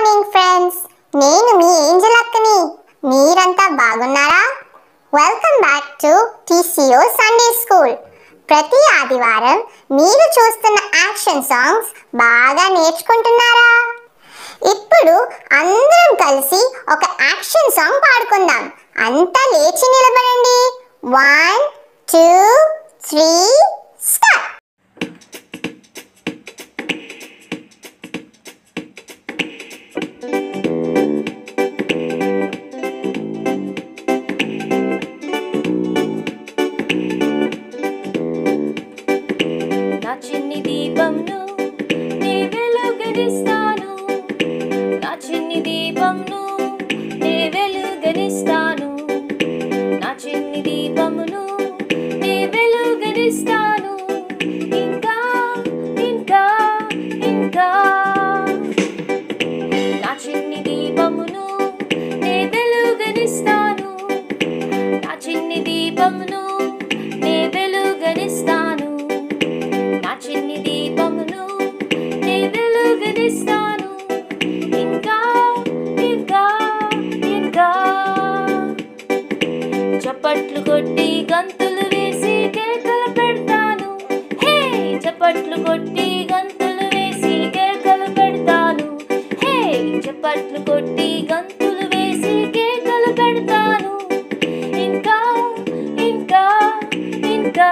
Morning friends నేను మీ Angel అక్కని మీరంతా బాగున్నారా welcome back to TCO Sunday school ప్రతి ఆదివారం మీరు చూస్తున్న యాక్షన్ సాంగ్స్ బాగా నేర్చుకుంటున్నారా ఇప్పుడు అందరం కలిసి ఒక యాక్షన్ సాంగ్ పాడుకుందాం అంతా లేచి నిలబడండి వన్ టూ త్రీ స్టార్ట్ నా చిన్ని దీపంను నీ వెలుగనిస్తాను నా చిన్ని దీపంను నీ వెలుగనిస్తాను నా చిన్ని దీపమును నీ వెలుగనిస్తాను ఇంకా ఇంకా ఇంకా నా చిన్ని దీపమును నీ వెలుగనిస్తాను నా చిన్ని దీపమును నీ వెలుగనిస్తాను నా చిన్ని దీపమును నీ వెలుగనిస్తాను ఇంకా ఇంకా ఇంకా చప్పట్లు కొట్టి గంతులు వేసి కేకలు పెడతాను హే చప్పట్లు కొట్టి గంతులు వేసి కేకలు పెడతాను హే చప్పట్లు కొట్టి గంతులు వేసి కేకలు పెడతాను ఇంకా ఇంకా ఇంకా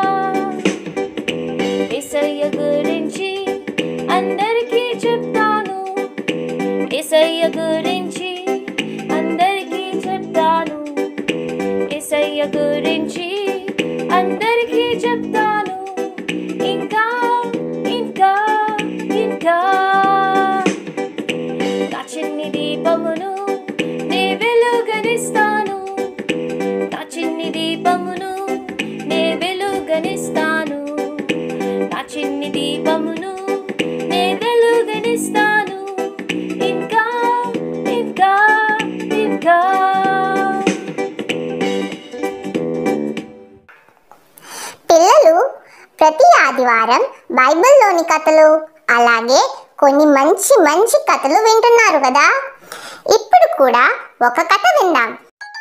ఏసయ్య గురించి అందరికీ చెప్తాను ఏసయ్య గురించి అందరికీ చెప్తాను ఏసయ్య గురించి అందరికీ చెప్తాను ఇంకా ఇంకా ఇంకా నా చిన్ని దీపమును నే వెలుగనిస్తాను నా చిన్ని దీపమును నే వెలుగనిస్తాను నా చిన్ని దీపమును నే వెలుగనిస్తాను ఇంకా ఇంకా ఇంకా పిల్లలు ప్రతి ఆదివారం బైబిల్లోని కథలు అలాగే కొన్ని మంచి మంచి కథలు వింటున్నారు కదా ఇప్పుడు కూడా ఒక కథ విందాం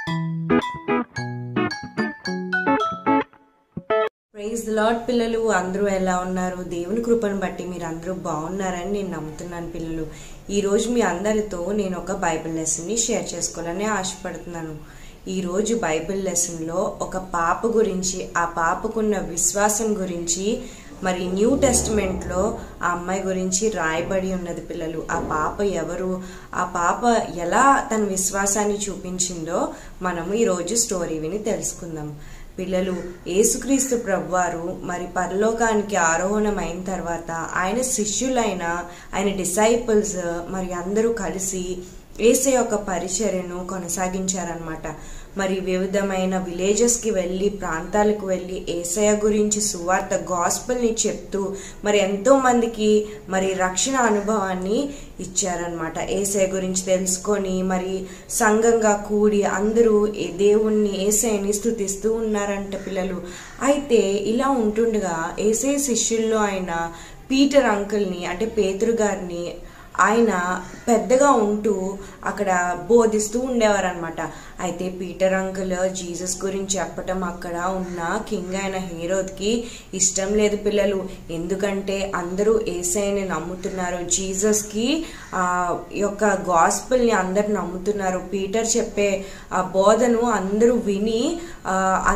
ప్రైజ్ లాడ్ పిల్లలు అందరూ ఎలా ఉన్నారు దేవుని కృపను బట్టి మీరు అందరూ బాగున్నారని నేను నమ్ముతున్నాను పిల్లలు ఈ రోజు మీ అందరితో నేను ఒక బైబిల్ లెసన్ని షేర్ చేసుకోవాలని ఆశపడుతున్నాను ఈ రోజు బైబిల్ లెసన్లో ఒక పాప గురించి ఆ పాపకున్న విశ్వాసం గురించి మరి న్యూ టెస్టిమెంట్లో ఆ అమ్మాయి గురించి రాయబడి ఉన్నది పిల్లలు ఆ పాప ఎవరు ఆ పాప ఎలా తన విశ్వాసాన్ని చూపించిందో మనము ఈరోజు స్టోరీ విని తెలుసుకుందాం పిల్లలు యేసుక్రీస్తు ప్రభువారు మరి పరలోకానికి ఆరోహణమైన తర్వాత ఆయన శిష్యులైన ఆయన డిసైపుల్స్ మరి అందరూ కలిసి ఏసే యొక్క పరిచర్యను కొనసాగించారనమాట మరి వివిధమైన విలేజెస్కి వెళ్ళి ప్రాంతాలకు వెళ్ళి ఏసయ గురించి సువార్త గాస్పల్ని చెప్తూ మరి ఎంతో మందికి మరి రక్షణ అనుభవాన్ని ఇచ్చారనమాట ఏసయ గురించి తెలుసుకొని మరి సంఘంగా కూడి అందరూ ఏ దేవుణ్ణి ఏసైని స్థుతిస్తూ ఉన్నారంట పిల్లలు అయితే ఇలా ఉంటుండగా ఏసే శిష్యుల్లో ఆయన పీటర్ అంకుల్ని అంటే పేతురు గారిని ఆయన పెద్దగా ఉంటూ అక్కడ బోధిస్తూ ఉండేవారనమాట అయితే పీటర్ అంకుల్ జీసస్ గురించి చెప్పటం అక్కడ ఉన్న కింగ్ అయిన హీరోకి ఇష్టం లేదు పిల్లలు ఎందుకంటే అందరూ ఏసైని నమ్ముతున్నారు జీసస్కి ఆ యొక్క గాస్పుల్ని అందరు నమ్ముతున్నారు పీటర్ చెప్పే ఆ బోధను అందరూ విని ఆ,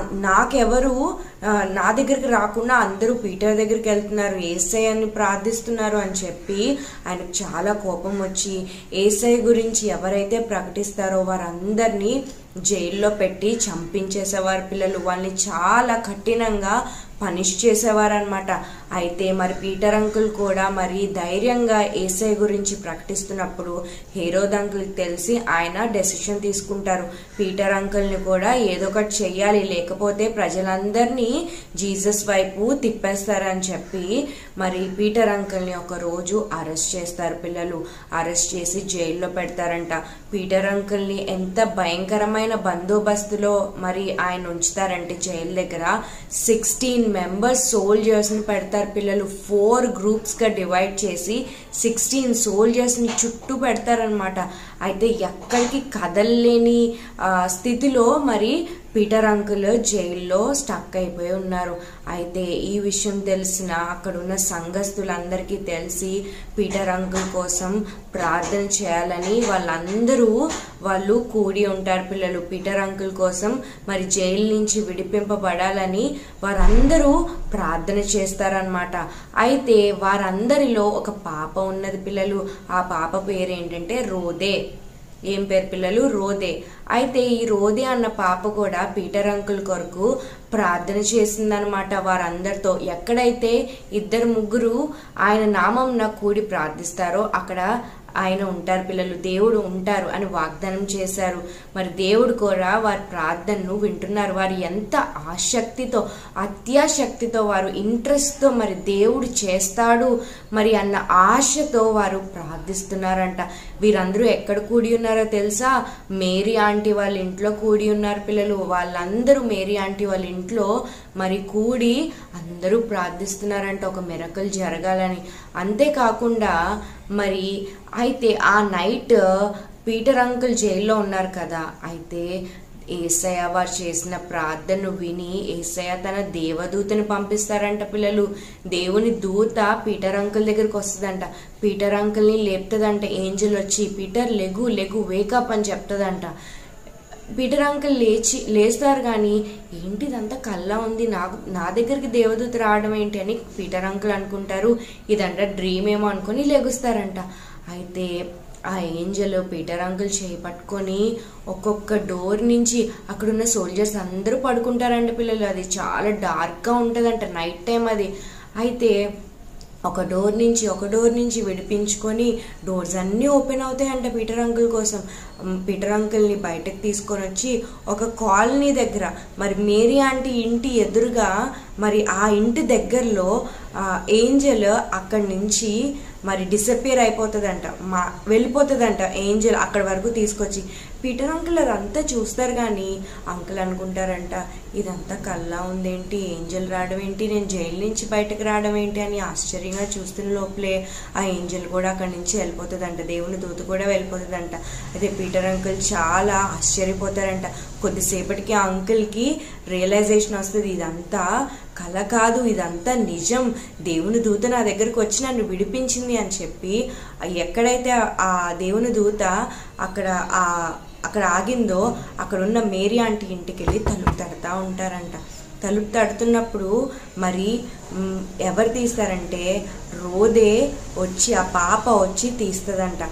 నాకెవరు ఆ, నా దగ్గరికి రాకుండా అందరూ పీటర్ దగ్గరికి వెళ్తున్నారు ఏసై అని ప్రార్థిస్తున్నారు అని చెప్పి ఆయనకు చాలా కోపం వచ్చి ఏసై గురించి ఎవరైతే ప్రకటిస్తారో వారందరినీ జైల్లో పెట్టి చంపించేసేవారు పిల్లలు వాళ్ళని చాలా కఠినంగా పనిష్ చేసేవారనమాట అయితే మరి పీటర్ అంకుల్ కూడా మరి ధైర్యంగా ఏసై గురించి ప్రకటిస్తున్నప్పుడు హేరోద్ అంకుల్కి తెలిసి ఆయన డెసిషన్ తీసుకుంటారు పీటర్ అంకుల్ని కూడా ఏదో ఒకటి చెయ్యాలి లేకపోతే ప్రజలందరినీ జీసస్ వైపు తిప్పేస్తారని చెప్పి మరి పీటర్ అంకుల్ని ఒక రోజు అరెస్ట్ చేస్తారు పిల్లలు అరెస్ట్ చేసి జైల్లో పెడతారంట పీటర్ అంకుల్ని ఎంత భయంకరమైన బందోబస్తులో మరి ఆయన ఉంచుతారంటే జైలు దగ్గర సిక్స్టీన్ మెంబర్స్ సోల్జర్స్ని పెడతారు పిల్లలు ఫోర్ గ్రూప్స్గా డివైడ్ చేసి సిక్స్టీన్ సోల్జర్స్ని చుట్టూ పెడతారనమాట అయితే ఎక్కడికి కదలలేని ఆ, స్థితిలో మరి పీటర్ అంకుల్ జైల్లో స్టక్ అయిపోయి ఉన్నారు అయితే ఈ విషయం తెలిసిన అక్కడ ఉన్న సంఘస్థులందరికీ తెలిసి పీటర్ అంకుల్ కోసం ప్రార్థన చేయాలని వాళ్ళందరూ వాళ్ళు కూడి ఉంటారు పిల్లలు పీటర్ అంకుల్ కోసం మరి జైలు నుంచి విడిపింపబడాలని వారందరూ ప్రార్థన చేస్తారనమాట అయితే వారందరిలో ఒక పాప ఉన్నది పిల్లలు ఆ పాప పేరు ఏంటంటే రోదే ఏం పేరు పిల్లలు రోదే అయితే ఈ రోదే అన్న పాప కూడా పీటర్ అంకుల్ కొరకు ప్రార్థన చేసిందనమాట వారందరితో ఎక్కడైతే ఇద్దరు ముగ్గురు ఆయన నామంన కూడి ప్రార్థిస్తారో అక్కడ ఆయన ఉంటారు పిల్లలు దేవుడు ఉంటారు అని వాగ్దానం చేశారు మరి దేవుడు కూడా వారి ప్రార్థనను వింటున్నారు వారు ఎంత ఆసక్తితో అత్యాశక్తితో వారు ఇంట్రెస్ట్తో మరి దేవుడు చేస్తాడు మరి అన్న ఆశతో వారు ప్రార్థిస్తున్నారంట వీరందరూ ఎక్కడ కూడి ఉన్నారో తెలుసా మేరీ ఆంటీ వాళ్ళ ఇంట్లో కూడి ఉన్నారు పిల్లలు వాళ్ళందరూ మేరీ ఆంటీ వాళ్ళ ఇంట్లో మరి కూడి అందరూ ప్రార్థిస్తున్నారంట ఒక మెరకల్ జరగాలని అంతేకాకుండా మరి అయితే ఆ నైట్ పీటర్ అంకుల్ జైల్లో ఉన్నారు కదా అయితే ఏసయ్య వారు చేసిన ప్రార్థనను విని ఏసయ్య తన దేవదూతని పంపిస్తారంట పిల్లలు దేవుని దూత పీటర్ అంకుల్ దగ్గరికి వస్తుందంట పీటర్ అంకుల్ని లేపుతుందంట ఏంజల్ వచ్చి పీటర్ లెగు లెగు వేకప్ అని చెప్తుందంట పీటర్ అంకుల్ లేచి లేస్తారు కానీ ఏంటి ఇదంతా కల్లా ఉంది నా నా దగ్గరికి దేవదూత రావడం ఏంటి అని పీటర్ అంకుల్ అనుకుంటారు ఇదంట డ్రీమ్ ఏమో అనుకొని లెగుస్తారంట అయితే ఆ ఏంజల్ పీటర్ అంకుల్ చేయి పట్టుకొని ఒక్కొక్క డోర్ నుంచి అక్కడున్న సోల్జర్స్ అందరూ పడుకుంటారంట పిల్లలు అది చాలా డార్క్గా ఉంటుందంట నైట్ టైం అది అయితే ఒక డోర్ నుంచి ఒక డోర్ నుంచి విడిపించుకొని డోర్స్ అన్నీ ఓపెన్ అవుతాయంట పీటర్ అంకుల్ కోసం ఉమ్, పీటర్ అంకుల్ని బయటకు తీసుకొని వచ్చి ఒక కాలనీ దగ్గర మరి మేరీ ఆంటీ ఇంటి ఎదురుగా మరి ఆ ఇంటి దగ్గరలో ఆ, ఏంజల్ అక్కడి నుంచి మరి డిసపియర్ అయిపోతుందంట మా వెళ్ళిపోతుందంట ఏంజల్ అక్కడి వరకు తీసుకొచ్చి పీటర్ అంకుల్ అదంతా చూస్తారు కానీ అంకుల్ అనుకుంటారంట ఇదంతా కల్లా ఉందేంటి ఏంజల్ రావడం ఏంటి నేను జైలు నుంచి బయటకు రావడం ఏంటి అని ఆశ్చర్యంగా చూస్తున్న లోపలే ఆ ఏంజల్ కూడా అక్కడి నుంచి వెళ్ళిపోతుందంట దేవుని దూత కూడా వెళ్ళిపోతుందంట అయితే పీటర్ అంకుల్ చాలా ఆశ్చర్యపోతారంట కొద్దిసేపటికి ఆ అంకుల్కి రియలైజేషన్ వస్తుంది ఇదంతా కల కాదు ఇదంతా నిజం దేవుని దూత నా దగ్గరకు వచ్చి నన్ను విడిపించింది అని చెప్పి ఎక్కడైతే ఆ దేవుని దూత అక్కడ ఆ అక్కడ ఆగిందో అక్కడ ఉన్న మేరీ ఆంటీ ఇంటికి వెళ్ళి తలుపు తడతా ఉంటారంట తలుపు తడుతున్నప్పుడు మరి మ్, ఎవరు తీస్తారంటే రోదే వచ్చి ఆ పాప వచ్చి తీస్తుందంట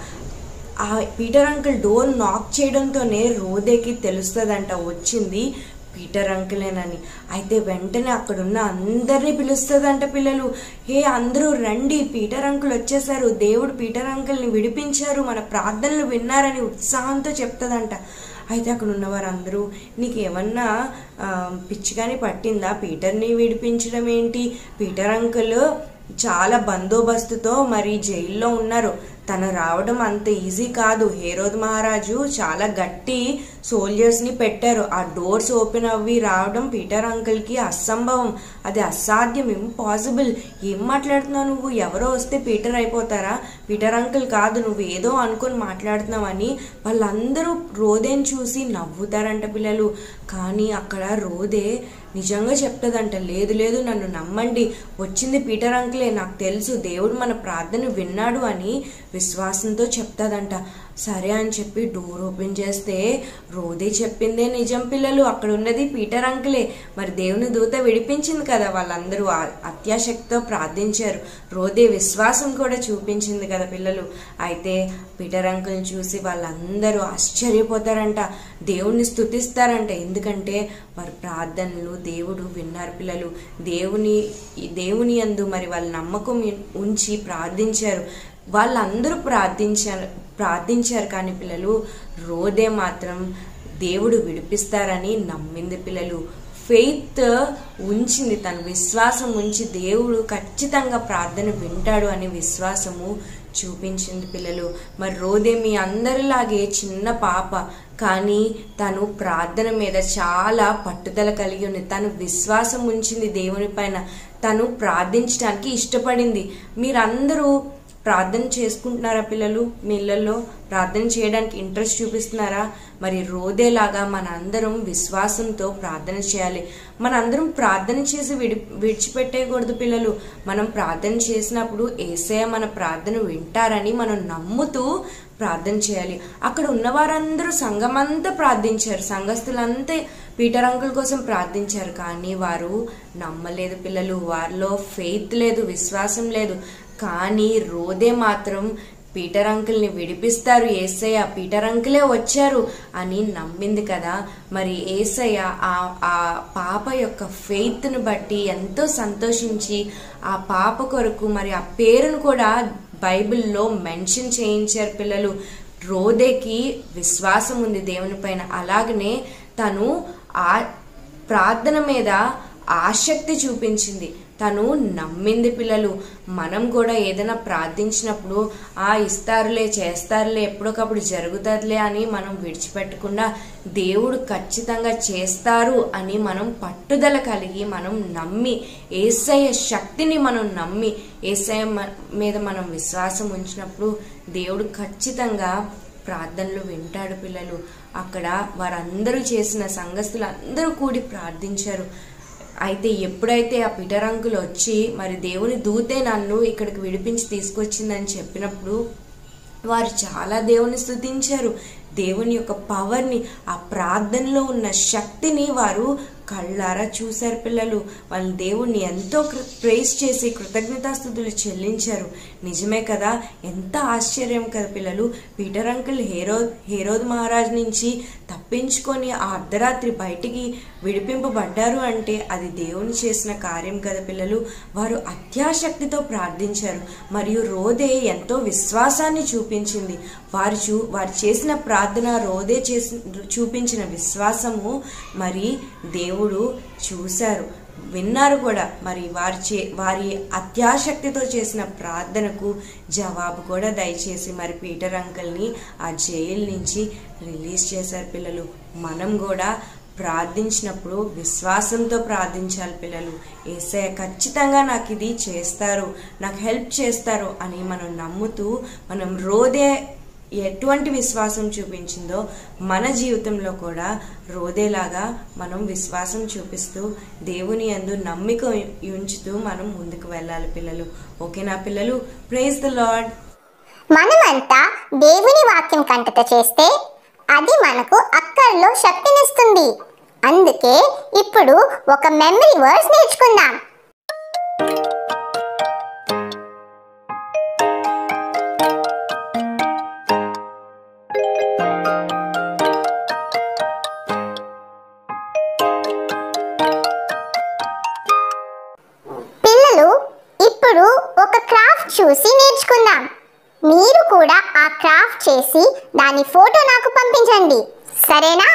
ఆ పీటర్ అంకుల్ డోర్ నాక్ చేయడంతోనే రోదేకి తెలుస్తుందంట వచ్చింది పీటర్ అంకులేనని అయితే వెంటనే అక్కడున్న అందరినీ పిలుస్తుందంట పిల్లలు హే అందరూ రండి పీటర్ అంకుల్ వచ్చేసారు దేవుడు పీటర్ అంకుల్ని విడిపించారు మన ప్రార్థనలు విన్నారని ఉత్సాహంతో చెప్తుందంట అయితే అక్కడ ఉన్న వారందరూ నీకు ఏమన్నా ఆ, పిచ్చిగాని పట్టిందా పీటర్ని విడిపించడం ఏంటి పీటర్ అంకుల్ చాలా బందోబస్తుతో మరి జైల్లో ఉన్నారు తను రావడం అంత ఈజీ కాదు హేరోద్ మహారాజు చాలా గట్టి సోల్జర్స్ ని పెట్టారు ఆ డోర్స్ ఓపెన్ అవ్వి రావడం పీటర్ అంకుల్ కి అసంభవం అది అసాధ్యం ఇంపాసిబుల్ ఏం మాట్లాడుతున్నావు నువ్వు ఎవరో వస్తే పీటర్ అయిపోతారా పీటర్ అంకుల్ కాదు నువ్వు ఏదో అనుకొని మాట్లాడుతున్నావని వాళ్ళందరూ రోదేని చూసి నవ్వుతారంట పిల్లలు కానీ అక్కడ రోదే నిజంగా చెప్తుందంట లేదు లేదు నన్ను నమ్మండి వచ్చింది పీటర్ అంకులే నాకు తెలుసు దేవుడు మన ప్రార్థన విన్నాడు అని విశ్వాసంతో చెప్తాదంట సరే అని చెప్పి డోర్ ఓపెన్ చేస్తే రోదే చెప్పిందే నిజం పిల్లలు అక్కడ ఉన్నది పీటర్ అంకులే మరి దేవుని దూత విడిపించింది కదా వాళ్ళందరూ ఆ అత్యాశక్తితో ప్రార్థించారు రోదే విశ్వాసం కూడా చూపించింది కదా పిల్లలు అయితే పీటర్ అంకుల్ని చూసి వాళ్ళందరూ ఆశ్చర్యపోతారంట దేవుణ్ణి స్తుతిస్తారంట ఎందుకంటే వారి ప్రార్థనలు దేవుడు విన్నారు పిల్లలు దేవుని దేవుని యందు మరి వాళ్ళ నమ్మకం ఉంచి ప్రార్థించారు వాళ్ళందరూ ప్రార్థించారు ప్రార్థించారు కానీ పిల్లలు రోదే మాత్రం దేవుడు విడిపిస్తారని నమ్మింది పిల్లలు ఫెయిత్ ఉంచింది తన విశ్వాసం ఉంచి దేవుడు ఖచ్చితంగా ప్రార్థన వింటాడు అనే విశ్వాసము చూపించింది పిల్లలు మరి రోదే మీ అందరిలాగే చిన్న పాప కానీ తను ప్రార్థన మీద చాలా పట్టుదల కలిగి ఉంది తను విశ్వాసం ఉంచింది దేవుని పైన తను ప్రార్థించడానికి ఇష్టపడింది మీరందరూ ప్రార్థన చేసుకుంటున్నారా పిల్లలు మీ ఇళ్ళల్లో ప్రార్థన చేయడానికి ఇంట్రెస్ట్ చూపిస్తున్నారా మరి రోదేలాగా మన అందరం విశ్వాసంతో ప్రార్థన చేయాలి మన అందరం ప్రార్థన చేసి విడి విడిచిపెట్టేయకూడదు పిల్లలు మనం ప్రార్థన చేసినప్పుడు ఏసయ మన ప్రార్థన వింటారని మనం నమ్ముతూ ప్రార్థన చేయాలి అక్కడ ఉన్న వారందరూ సంఘమంతా ప్రార్థించారు సంఘస్థులంతా పీటర్ అంకుల్ కోసం ప్రార్థించారు కానీ వారు నమ్మలేదు పిల్లలు వారిలో ఫెయిత్ లేదు విశ్వాసం లేదు కానీ రోదే మాత్రం పీటర్ అంకుల్ని విడిపిస్తారు ఏసయ్య పీటర్ అంకులే వచ్చారు అని నమ్మింది కదా మరి ఏసయ్య ఆ ఆ పాప యొక్క ఫెయిత్ను బట్టి ఎంతో సంతోషించి ఆ పాప కొరకు మరి ఆ పేరును కూడా బైబిల్లో మెన్షన్ చేయించారు పిల్లలు రోదేకి విశ్వాసం ఉంది దేవుని పైన అలాగనే తను ఆ ప్రార్థన మీద ఆసక్తి చూపించింది తను నమ్మింది పిల్లలు మనం కూడా ఏదైనా ప్రార్థించినప్పుడు ఆ ఇస్తారులే చేస్తారులే ఎప్పటికప్పుడు జరుగుతుందిలే అని మనం విడిచిపెట్టకుండా దేవుడు ఖచ్చితంగా చేస్తారు అని మనం పట్టుదల కలిగి మనం నమ్మి ఏసయ్య శక్తిని మనం నమ్మి ఏసయ్య మ- మీద మనం విశ్వాసం ఉంచినప్పుడు దేవుడు ఖచ్చితంగా ప్రార్థనలు వింటాడు పిల్లలు అక్కడ వారందరూ చేసిన సంఘస్థులు అందరూ కూడి ప్రార్థించారు అయితే ఎప్పుడైతే ఆ పీటర్ అంకుల్ వచ్చి మరి దేవుని దూతే నన్ను ఇక్కడికి విడిపించి తీసుకొచ్చిందని చెప్పినప్పుడు వారు చాలా దేవుని స్తుతించారు దేవుని యొక్క పవర్ని ఆ ప్రార్థనలో ఉన్న శక్తిని వారు కళ్ళారా చూశారు పిల్లలు వాళ్ళ దేవుణ్ణి ఎంతో ప్రేస్ చేసి కృతజ్ఞతాస్థుతులు చెల్లించారు నిజమే కదా ఎంత ఆశ్చర్యం కదా పిల్లలు పీటర్ అంకుల్ హేరో హేరోద్ మహారాజ్ నుంచి తప్పించుకొని ఆ అర్ధరాత్రి బయటికి విడిపింపబడ్డారు అంటే అది దేవుని చేసిన కార్యం కదా పిల్లలు వారు అత్యాశక్తితో ప్రార్థించారు మరియు రోదే ఎంతో విశ్వాసాన్ని చూపించింది వారు చూ వారు చేసిన ప్రార్థన రోదే చేసి చూపించిన విశ్వాసము మరి దేవుడు చూశారు విన్నారు కూడా మరి వారి చే వారి అత్యాశక్తితో చేసిన ప్రార్థనకు జవాబు కూడా దయచేసి మరి పీటర్ అంకల్ని ఆ జైలు నుంచి రిలీజ్ చేశారు పిల్లలు మనం కూడా ప్రార్థించినప్పుడు విశ్వాసంతో ప్రార్థించాలి పిల్లలు ఏసయ్య ఖచ్చితంగా నాకు ఇది చేస్తారు నాకు హెల్ప్ చేస్తారు అని మనం నమ్ముతూ మనం రోదే ఎటువంటి విశ్వాసం చూపించిందో మన జీవితంలో కూడా రోదేలాగా మనం విశ్వాసం చూపిస్తూ దేవుని యందు నమ్మిక ఉంచుతూ మనం ముందుకు వెళ్ళాలి పిల్లలు ఓకేనా పిల్లలు ప్రేజ్ ద లార్డ్ మనమంతా దేవుని వాక్యం కంటత చేస్తే అది మనకు అక్కర్లో శక్తినిస్తుంది అందుకే ఇప్పుడు ఒక మెమరీ వర్డ్స్ నేర్చుకుందాం పిల్లలు ఇప్పుడు ఒక క్రాఫ్ట్ చూసి నేర్చుకుందాం మీరు కూడా ఆ క్రాఫ్ట్ చేసి దాని ఫోటో నాకు పంపించండి సరేనా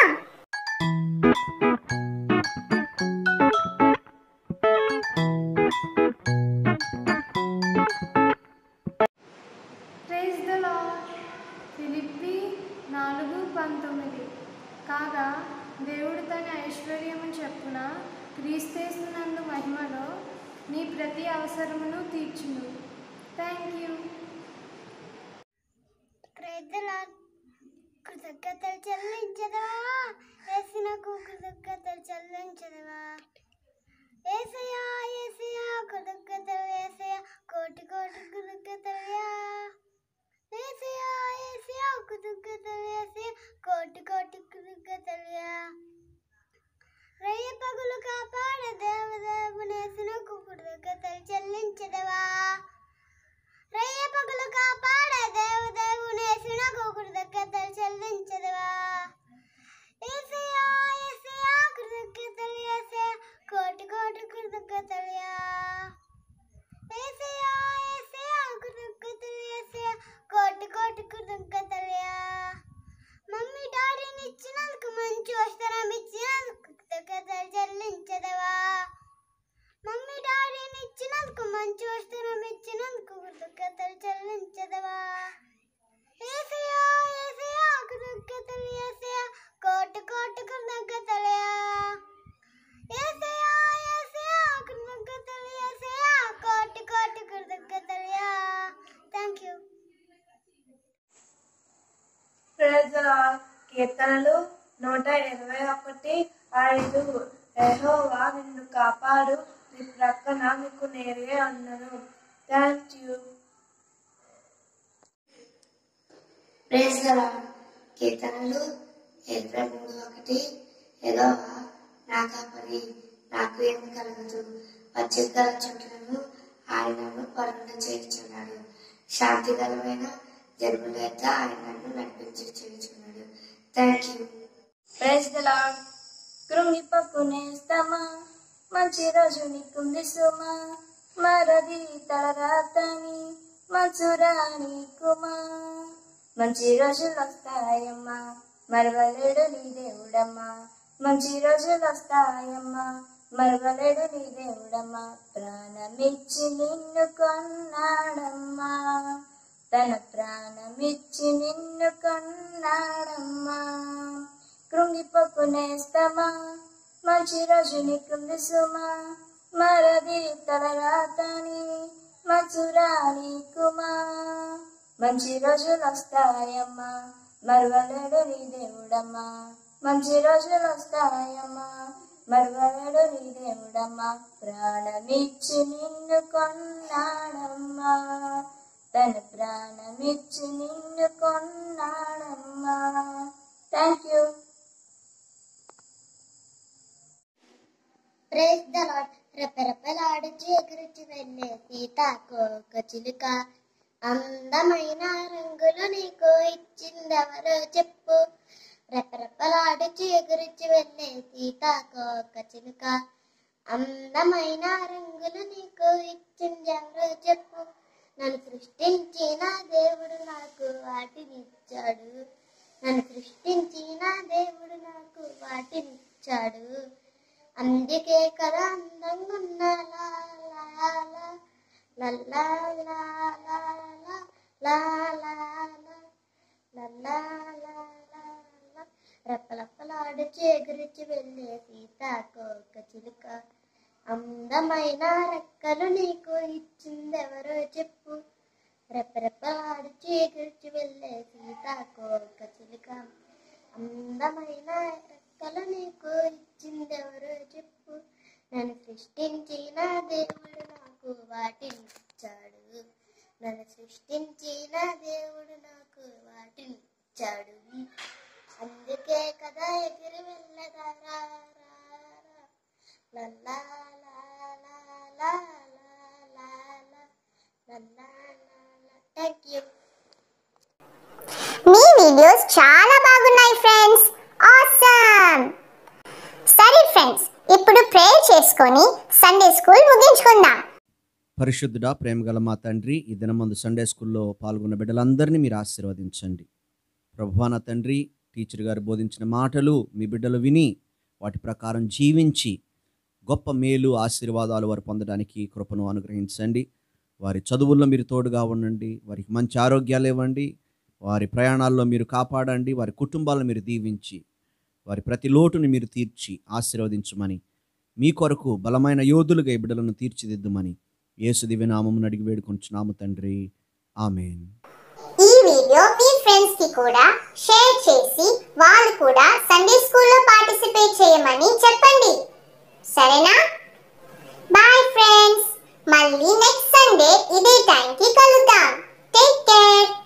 ప్రైజ్ ద లార్డ్ ఫిలిప్పి నాలుగు పంతొమ్మిది కాగా దేవుడు తన ఐశ్వర్యము చెప్పున క్రీస్తేస్తున్నందు మహిమలో నీ ప్రతి అవసరమును తీర్చును థ్యాంక్ యూ కృతజ్ఞతలు చెల్లించదవా వేసినకు కృతజ్ఞతలు చెల్లించదవా ఏసయ్యా ఏసయ్యా కృతజ్ఞతలు ఏసయ్యా కోటి కోటి కృతజ్ఞతలయా ఏసయ్యా ఏసయ్యా కృతజ్ఞతలు ఏసయ్యా కోటి కోటి కృతజ్ఞతలయా రయ్య పగులు కాపాడ దేవదేవునేసినకు కృతజ్ఞతలు చెల్లించదవా రయ్య పగులు కాపాడ దేవదేవునేసిన కృతజ్ఞతలు చెల్లించదవా ఏసయ్యా ఏసయ్యా కృతజ్ఞతలు ఏసయ్యా కోటి కోటి కృతజ్ఞతలయా ఏసయ్యా ఏసయ్యా కృతజ్ఞతలు ఏసయ్యా కోటి కోటి కృతజ్ఞతలయా మమ్మీ డాడీని ఇచ్చినందుకు మంచి వస్త్రం ఇచ్చినందుకు కృతజ్ఞతలు చెల్లించదవా మమ్మీ డాడీని ఇచ్చినందుకు మంచి వస్త్రం ఇచ్చినందుకు కృతజ్ఞతలు చెల్లించదవా ప్రజల కీర్తనలు నూట ఇరవై ఒకటి ఐదు యెహోవా నిన్ను కాపాడు నీ ప్రక్కన నీకు నేరుగా ఉన్నను thank you praise the lord. కీర్తనలు ఇరవై మూడు ఒకటి ఏదో నా కాపరి నాకు ఏమి కలగదు పచ్చిగల చెట్లను ఆయనను పరుణ చేర్చున్నాడు శాంతికరమైన జన్మల యొక్క ఆయన నన్ను నడిపించి చేర్చున్నాడు thank you praise the lord కృంగిపక్కునేస్తామా మంచి రోజు నీకుంది సుమా మరది తలరాతని మంచురా నీకుమా మంచి రోజులు వస్తాయమ్మా మరవలేడు నీ దేవుడమ్మా మంచి రోజులు వస్తాయమ్మా మరవలేడు నీ దేవుడమ్మా ప్రాణమిచ్చి నిన్ను కొన్నాడమ్మా తన ప్రాణమిచ్చి నిన్ను కొన్నాడమ్మా కృంగిపోకునేస్తామా మంచి రోజు నీకుంది సుమా మరది తలరాతని మచురా నీకుమా మంచి రోజులు వస్తాయమ్మా మరవలేడు నీ దేవుడమ్మా మంచి రోజులు వస్తాయమ్మా మరవలేడు నీ దేవుడమ్మా ప్రాణమిచ్చి నిన్ను కొన్నాడమ్మా తన ప్రాణమిచ్చి నిన్ను కొన్నాడమ్మా thank you praise the lord రెపరెపలాడుచు ఎగురుచు వెళ్ళే సీతాకోక చిలుక అందమైన రంగులు నీకు ఇచ్చిందెవరో చెప్పు రెపరెపలాడుచు ఎగురుచు వెళ్ళే సీతాకోక చిలుక అందమైన రంగులు నీకు ఇచ్చిందెవరో చెప్పు నన్ను సృష్టించిన దేవుడు నాకు వాటినిచ్చాడు నన్ను సృష్టించిన దేవుడు నాకు వాటినిచ్చాడు అందుకే కదా అందంగా ఉన్న లా లా లా లా లా లా లా లా లా లా లా లా లా లా లా లా రెప్పలప్పలాడుచు ఎగురుచు వెళ్ళే సీతాకోక చిలుక అందమైన రెక్కలు నీకు ఇచ్చిందెవరో చెప్పు రెప్పరెప్పలాడుచు ఎగురుచు వెళ్ళే సీతాకోక చిలుక అందమైన రెక్కలు నీకు ఇచ్చిందెవరో చెప్పు నన్ను సృష్టించిన దేవుడు నాకు వాటినిచ్చాడు నన్ను సృష్టించిన దేవుడు నాకు వాటినిచ్చాడు అందుకే కదా ఎగిరి వెళ్ళదారా లల్లా లా లా లా లా లా లా లల్లా లా లా థ్యాంక్ యూ మీ వీడియోస్ చాలా బాగున్నాయి ఫ్రెండ్స్ ఆసమ్ సరే ఫ్రెండ్స్ ఇప్పుడు ప్రేయర్ చేసుకొని సండే స్కూల్ ముగించుకుందాం పరిశుద్ధుడా ప్రేమగల మా తండ్రి ఈ దినమందు సండే స్కూల్లో పాల్గొన్న బిడ్డలందరినీ మీరు ఆశీర్వదించండి ప్రభువా నా తండ్రి టీచర్ గారు బోధించిన మాటలు మీ బిడ్డలు విని వాటి ప్రకారం జీవించి గొప్ప మేలు ఆశీర్వాదాలు వారు పొందడానికి కృపను అనుగ్రహించండి వారి చదువుల్లో మీరు తోడుగా ఉండండి వారికి మంచి ఆరోగ్యాలు ఇవ్వండి వారి ప్రయాణాల్లో మీరు కాపాడండి వారి కుటుంబాలను మీరు దీవించి వారి ప్రతి లోటుని మీరు తీర్చి ఆశీర్వదించమని మీ కొరకు బలమైన యోధులుగా ఈ బిడ్డలను తీర్చిదిద్దుమని యేసు దివ్య నామమును అడిగి వేడుకొంచున్నాము తండ్రి ఆమెన్ ఈ వీడియో మీ ఫ్రెండ్స్ కి కూడా షేర్ చేసి వాళ్ళు కూడా సండే స్కూల్లో పార్టిసిపేట్ చేయమని చెప్పండి సరేనా బాయ్ ఫ్రెండ్స్ మళ్ళీ నెక్స్ట్ సండే ఇదే టైంకి కలుద్దాం టేక్ కేర్